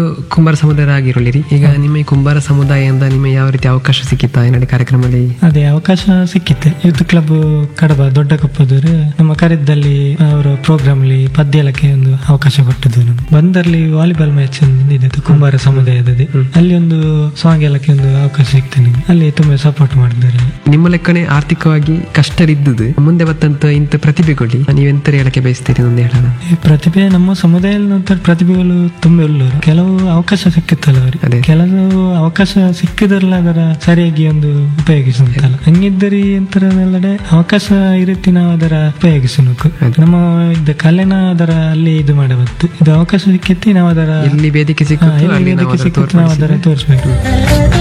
ಕುಂಬಾರ ಸಮುದಾಯ ಆಗಿರಲಿರಿ ಈಗ ನಿಮ್ಮ ಈ ಕುಂಬಾರ ಸಮುದಾಯದಿಂದ ನಿಮಗೆ ಯಾವ ರೀತಿ ಅವಕಾಶ ಸಿಕ್ಕಿತ್ತಾ ಈ ನಡೆ ಕಾರ್ಯಕ್ರಮದಲ್ಲಿ ಅದೇ ಅವಕಾಶ ಸಿಕ್ಕಿತ್ತೆ ಯೂತ್ ಕ್ಲಬ್ ಕಡಬ ದೊಡ್ಡ ಕಪ್ಪದೂರು ನಮ್ಮ ಕರೆದಲ್ಲಿ ಅವರ ಪ್ರೋಗ್ರಾಮ್ ಅಲ್ಲಿ ಪದ್ಯಲಕ್ಕೆ ಒಂದು ಅವಕಾಶ ಕೊಟ್ಟಿದ್ದು ನಾನು ಬಂದಲ್ಲಿ ವಾಲಿಬಾಲ್ ಮ್ಯಾಚ್ ಇದ್ದಿತ್ತು ಕುಂಬಾರ ಸಮುದಾಯದಲ್ಲಿ ಅಲ್ಲಿ ಒಂದು ಸಾಂಗ್ ಎಲ್ಲಕ್ಕೆ ಒಂದು ಅವಕಾಶ ಸಿಕ್ತು ನನಗೆ ಅಲ್ಲಿ ತುಂಬಾ ಸಪೋರ್ಟ್ ಮಾಡಿದ್ದಾರೆ ನಿಮ್ಮ ಲೆಕ್ಕನೆ ಆರ್ಥಿಕವಾಗಿ ಕಷ್ಟರಿದ್ದುದು ಮುಂದೆ ಬತ್ತಂತ ಇಂಥ ಪ್ರತಿಭೆಗಳು ನೀವೆಂತ ಹೇಳಕ್ಕೆ ಬಯಸ್ತೀರಿ ಒಂದು ಹೇಳೋಣ ಈ ಪ್ರತಿಭೆ ನಮ್ಮ ಸಮುದಾಯದಲ್ಲಿ ನಂತರ ಪ್ರತಿಭೆಗಳು ತುಂಬಾ ಉಳ್ಳವರು ಕೆಲವು ಅವಕಾಶ ಸಿಕ್ಕುತ್ತಲ್ಲ ಅದೇ. ಅವರಿಗೆ ಕೆಲವು ಅವಕಾಶ ಸಿಕ್ಕಿದ್ರಲ್ಲ ಅದರ ಸರಿಯಾಗಿ ಒಂದು ಉಪಯೋಗಿಸುತ್ತಲ್ಲ ಹಂಗಿದ್ದರಿ ಎಂತರದೆಲ್ಲಡೆ ಅವಕಾಶ ಈ ರೀತಿ ನಾವು ಅದರ ಉಪಯೋಗಿಸಬೇಕು ನಮ್ಮ ಇದು ಕಲೆನ ಅದರ ಅಲ್ಲಿ ಇದು ಮಾಡಬಹುದು ಇದು ಅವಕಾಶ ಸಿಕ್ಕಿತ್ತಿ ನಾವು ಅದರ ಎಲ್ಲಿ ವೇದಿಕೆ ಹಾ, ಸಿಕ್ಕುತ್ತೋ ಎಲ್ಲಿ ಅಲ್ಲಿ ನಾವು ವೇದಿಕೆ ಅದನ್ನು ಸಿಕ್ಕುತ್ತೆ ನಾವು ಅದರ ತೋರ್ಪಡಿಸಿದ್ರೆ ತೋರಿಸ್ಬೇಕು